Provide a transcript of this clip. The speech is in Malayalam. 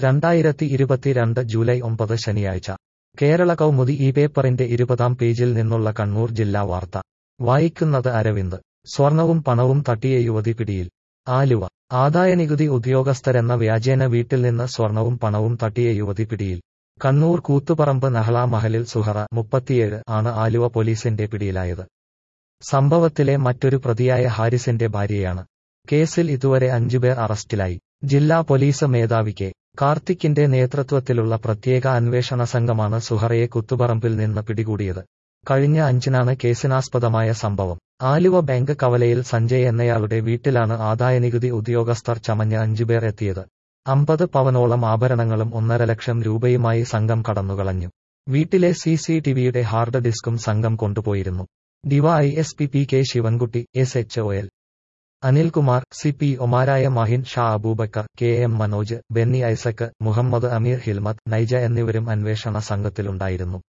രണ്ടായിരത്തി ഇരുപത്തിരണ്ട് ജൂലൈ ഒമ്പത് ശനിയാഴ്ച കേരള കൗമുദി ഈ പേപ്പറിന്റെ ഇരുപതാം പേജിൽ നിന്നുള്ള കണ്ണൂർ ജില്ലാ വാർത്ത വായിക്കുന്നത് അരവിന്ദ് സ്വർണവും പണവും തട്ടിയ യുവതി പിടിയിൽ ആലുവ ആദായനികുതി ഉദ്യോഗസ്ഥരെന്ന വ്യാജേന വീട്ടിൽ നിന്ന് സ്വർണവും പണവും തട്ടിയ യുവതി പിടിയിൽ കണ്ണൂർ കൂത്തുപറമ്പ് നഹള മഹലിൽ സുഹറ മുപ്പത്തിയേഴ് ആണ് ആലുവ പോലീസിന്റെ പിടിയിലായത് സംഭവത്തിലെ മറ്റൊരു പ്രതിയായ ഹാരിസിന്റെ ഭാര്യയാണ് കേസിൽ ഇതുവരെ അഞ്ചുപേർ അറസ്റ്റിലായി ജില്ലാ പോലീസ് മേധാവി കെ കാർത്തിക്കിന്റെ നേതൃത്വത്തിലുള്ള പ്രത്യേക അന്വേഷണ സംഘമാണ് സുഹറയെ കുത്തുപറമ്പിൽ നിന്ന് പിടികൂടിയത് കഴിഞ്ഞ അഞ്ചിനാണ് കേസിനാസ്പദമായ സംഭവം ആലുവ ബാങ്ക് കവലയിൽ സഞ്ജയ് എന്നയാളുടെ വീട്ടിലാണ് ആദായനികുതി ഉദ്യോഗസ്ഥർ ചമഞ്ഞ അഞ്ചുപേർ എത്തിയത് അമ്പത് പവനോളം ആഭരണങ്ങളും ഒന്നര ലക്ഷം രൂപയുമായി സംഘം കടന്നുകളഞ്ഞു വീട്ടിലെ സി സി ടിവിയുടെ ഹാർഡ് ഡിസ്കും സംഘം കൊണ്ടുപോയിരുന്നു DY S P P K Sivankutty S H O L Anilkumar C P ഒമാരായ മഹിൻ ഷാ അബൂബക്കർ കെ എം മനോജ് ബെന്നി ഐസക് മുഹമ്മദ് അമീർ ഹിൽമത്ത് നൈജ എന്നിവരും അന്വേഷണ സംഘത്തിലുണ്ടായിരുന്നു